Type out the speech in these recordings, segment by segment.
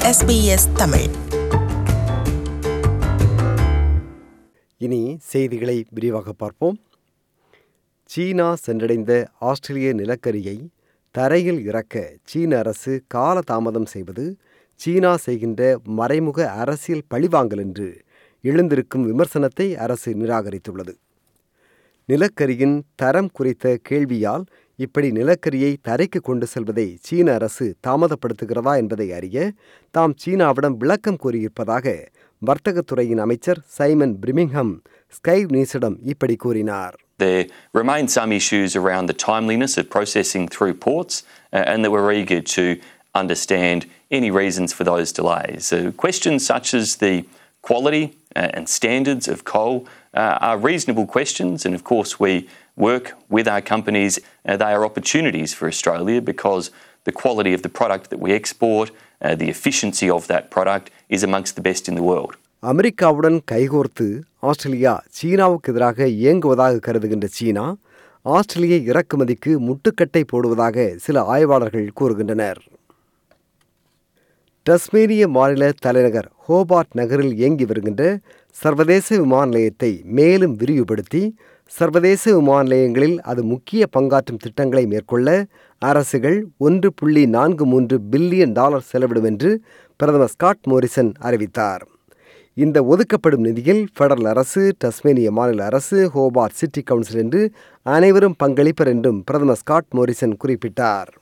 SBS Tamil இனி செய்திகளை விரிவாக பார்ப்போம் சீனா சென்றடைந்த ஆஸ்திரேலிய நிலக்கரியை தரையில் இறக்க சீன அரசு கால தாமதம் செய்வது சீனா செய்கின்ற மறைமுக அரசியல் பழிவாங்கல் என்று எழுந்திருக்கும் விமர்சனத்தை அரசு நிராகரித்துள்ளது நிலக்கரியின் தரம் குறித்த கேள்வியால் இப்படி நிலக்கரியை தரைக்கு கொண்டு செல்வதை சீன அரசு தாமதப்படுத்துகிறதா என்பதை அறிய தாம் சீனாவிடம் விளக்கம் கோரியிருப்பதாக வர்த்தகத்துறையின் அமைச்சர் சைமன் பிரிமிங்ஹம் ஸ்கை நியூஸிடம் இப்படி கூறினார் There remain some issues around the timeliness of processing through ports, uh, and that we're eager to understand any reasons for those delays. Uh, questions such as the quality uh, and standards of coal uh, are reasonable questions, and of course, we work with our companies. Uh, they are opportunities for Australia because the quality of the product that we export, uh, the efficiency of that product, is amongst the best in the world. அமெரிக்காவுடன் கைகோர்த்து Australia சீனாவுக்கு எதிராக இயங்குவதாக கருதுகின்ற சீனா ஆஸ்திரேலிய இறக்குமதிக்கு முட்டுக்கட்டை போடுவதாக சில ஆய்வாளர்கள் கூறுகின்றனர் டஸ்மேனிய மாநில தலைநகர் ஹோபார்ட் நகரில் இயங்கி வருகின்ற சர்வதேச விமான நிலையத்தை மேலும் விரிவுபடுத்தி சர்வதேச விமான நிலையங்களில் அது முக்கிய பங்காற்றும் திட்டங்களை மேற்கொள்ள அரசுகள் ஒன்று புள்ளி நான்கு மூன்று பில்லியன் டாலர் செலவிடும் என்று பிரதமர் ஸ்காட் மோரிசன் அறிவித்தார் இந்த ஒதுக்கப்படும் நிதியில் ஃபெடரல் அரசு டஸ்மேனிய மாநில அரசு ஹோபார்ட் சிட்டி கவுன்சில் என்று அனைவரும் பங்களிப்பர் என்றும் பிரதமர் ஸ்காட் மோரிசன் குறிப்பிட்டார்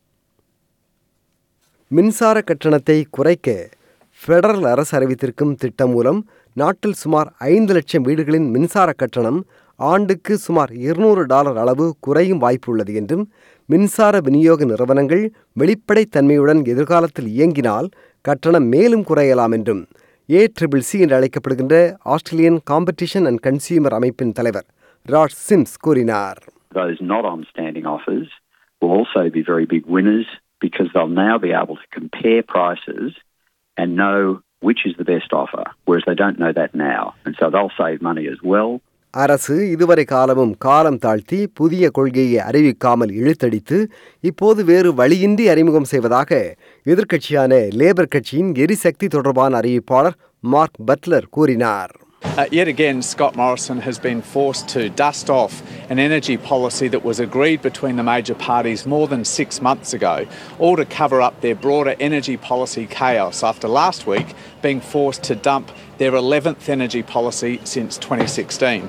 மின்சார கட்டணத்தை குறைக்க ஃபெடரல் அரசு அறிவித்திருக்கும் திட்டம் மூலம் நாட்டில் சுமார் ஐந்து லட்சம் வீடுகளின் மின்சார கட்டணம் ஆண்டுக்கு சுமார் இருநூறு டாலர் அளவு குறையும் வாய்ப்பு உள்ளது என்றும் மின்சார விநியோக நிறுவனங்கள் வெளிப்படைத்தன்மையுடன் எதிர்காலத்தில் இயங்கினால் கட்டணம் மேலும் குறையலாம் என்றும் ஏ ட்ரிபிள் சி என்று அழைக்கப்படுகின்ற ஆஸ்திரேலியன் காம்படிஷன் அண்ட் கன்சியூமர் அமைப்பின் தலைவர் ராட் சிம்ஸ் கூறினார் Those not on standing offers will also be very big winners because they'll now be able to compare prices and know which is the best offer, whereas they don't know that now. And so they'll save money as well. அரசு இதுவரை காலமும் காலம் தாழ்த்தி புதிய கொள்கையை அறிவிக்காமல் இழுத்தடித்து இப்போது வேறு வழியின்றி அறிமுகம் செய்வதாக எதிர்க்கட்சியான லேபர் கட்சியின் எரிசக்தி தொடர்பான அறிவிப்பாளர் மார்க் பட்லர் கூறினார் Uh, yet again, Scott Morrison has been forced to dust off an energy policy that was agreed between the major parties more than six months ago, all to cover up their broader energy policy chaos after last week being forced to dump their 11th energy policy since 2016.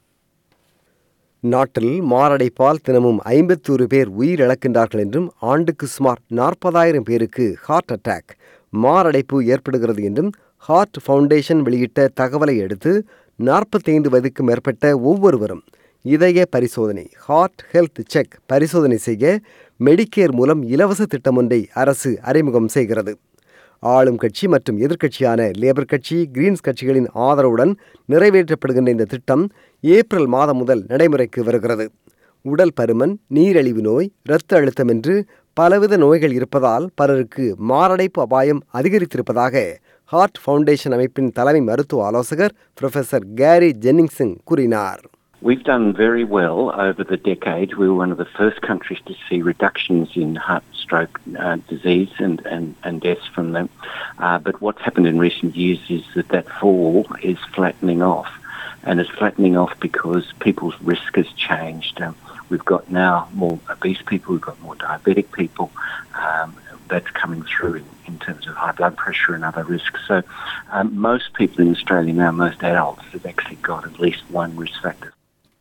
நாட்டில் மாரடைப்பால் தினமும் ஐம்பத்தோரு பேர் உயிரிழக்கின்றார்கள் என்றும் ஆண்டுக்கு சுமார் நாற்பதாயிரம் பேருக்கு ஹார்ட் அட்டாக் மாரடைப்பு ஏற்படுகிறது என்றும் ஹார்ட் ஃபவுண்டேஷன் வெளியிட்ட தகவலை அடுத்து நாற்பத்தைந்து வயதுக்கு மேற்பட்ட ஒவ்வொருவரும் இதய பரிசோதனை ஹார்ட் ஹெல்த் செக் பரிசோதனை செய்ய மெடிக்கேர் மூலம் இலவச திட்டம் ஒன்றை அரசு அறிமுகம் செய்கிறது ஆளும் கட்சி மற்றும் எதிர்க்கட்சியான லேபர் கட்சி கிரீன்ஸ் கட்சிகளின் ஆதரவுடன் நிறைவேற்றப்படுகின்ற இந்த திட்டம் ஏப்ரல் மாதம் முதல் நடைமுறைக்கு வருகிறது உடல் பருமன் நீரிழிவு நோய் இரத்த அழுத்தம் என்று பலவித நோய்கள் இருப்பதால் பலருக்கு மாரடைப்பு அபாயம் அதிகரித்திருப்பதாக ஹார்ட் ஃபவுண்டேஷன் அமைப்பின் தலைமை மருத்துவ ஆலோசகர் ப்ரொஃபசர் கேரி ஜென்னிங்சன் கூறினார் We've done very well over the decade. We were one of the first countries to see reductions in heart stroke uh, disease and, and, and deaths from them. Uh, but what's happened in recent years is that that fall is flattening off. And it's flattening off because people's risk has changed. Um, we've got now more obese people, we've got more diabetic people. Um, that's coming through in, in terms of high blood pressure and other risks. So um, most people in Australia now, most adults, have actually got at least one risk factor.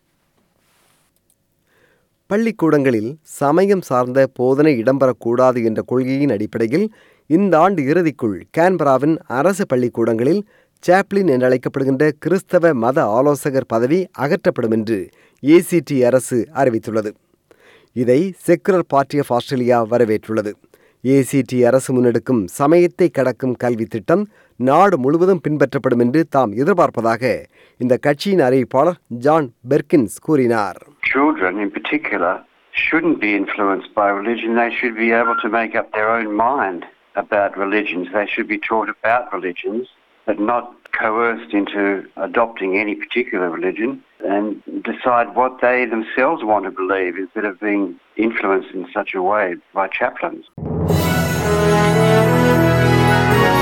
பள்ளிக்கூடங்களில் சமயம் சார்ந்த போதனை இடம்பெறக்கூடாது என்ற கொள்கையின் அடிப்படையில் இந்த ஆண்டு இறுதிக்குள் கேன்பராவின் அரசு பள்ளிக்கூடங்களில் சாப்ளின் என்று அழைக்கப்படுகின்ற கிறிஸ்தவ மத ஆலோசகர் பதவி அகற்றப்படும் என்று ஏசிடி அரசு அறிவித்துள்ளது இதை செக்குலர் பார்ட்டி ஆஃப் ஆஸ்திரேலியா வரவேற்றுள்ளது ஏசிடி அரசு முன்னெடுக்கும் சமயத்தை கடக்கும் கல்வி திட்டம் நாடு முழுவதும் பின்பற்றப்படும் என்று தாம் எதிர்பார்ப்பதாக இந்த கட்சியின் அறிவிப்பாளர் ஜான் பெர்கின்ஸ் கூறினார் Children, in particular, shouldn't be influenced by religion. They should be able to make up their own mind about religions. They should be taught about religions, but not coerced into adopting any particular religion and decide what they themselves want to believe instead of being influenced in such a way by chaplains.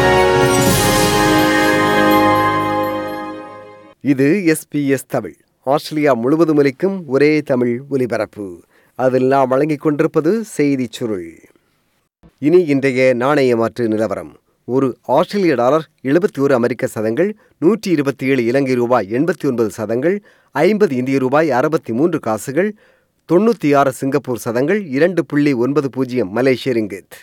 இது SBS Tamil Australia முழுவதும் ஒலிக்கும் ஒரே தமிழ் ஒலிபரப்பு அதில் நாம் வழங்கிக் கொண்டிருப்பது செய்திச் சுருள் இனி இன்றைய நாணய மாற்று நிலவரம் ஒரு ஆஸ்திரேலிய டாலர் எழுபத்தி ஒரு அமெரிக்க சதங்கள் நூற்றி இருபத்தி ஏழு இலங்கை ரூபாய் எண்பத்தி ஒன்பது சதங்கள் ஐம்பது இந்திய ரூபாய் அறுபத்தி மூன்று காசுகள் தொண்ணூற்றி ஆறு சிங்கப்பூர் சதங்கள் இரண்டு புள்ளி ஒன்பது பூஜ்ஜியம் மலேசிய ரிங்கித்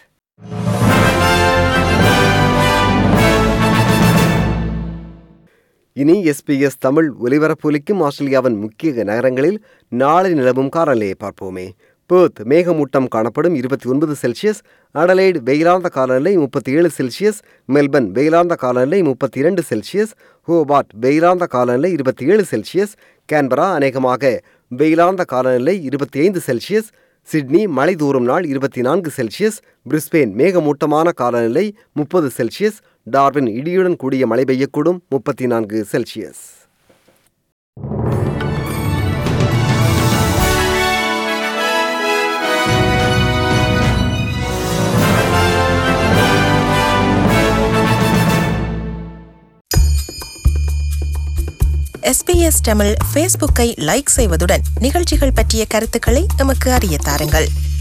இனி எஸ்பிஎஸ் தமிழ் ஒலிபரப்பொலிக்கும் ஆஸ்திரேலியாவின் முக்கிய நகரங்களில் நாளை நிலவும் காலநிலையை பார்ப்போமே பேர்த் மேகமூட்டம் காணப்படும் இருபத்தி ஒன்பது செல்சியஸ் அடலைடு வெயிலார்ந்த காலநிலை முப்பத்தி ஏழு செல்சியஸ் மெல்பர்ன் வெயிலார்ந்த காலநிலை முப்பத்தி இரண்டு செல்சியஸ் ஹோபார்ட் வெயிலார்ந்த காலநிலை இருபத்தி ஏழு செல்சியஸ் கேன்பரா அநேகமாக வெயிலார்ந்த காலநிலை இருபத்தி ஐந்து செல்சியஸ் சிட்னி மழை தூரும் நாள் இருபத்தி நான்கு செல்சியஸ் பிரிஸ்பெயின் மேகமூட்டமான காலநிலை முப்பது செல்சியஸ் டார்வின் இடியுடன் கூடிய மழை பெய்யக்கூடும் முப்பத்தி நான்கு செல்சியஸ் எஸ்பிஎஸ் தமிழ் ஃபேஸ்புக்கை லைக் செய்வதுடன் நிகழ்ச்சிகள் பற்றிய கருத்துக்களை எமக்கு அறிய தாருங்கள்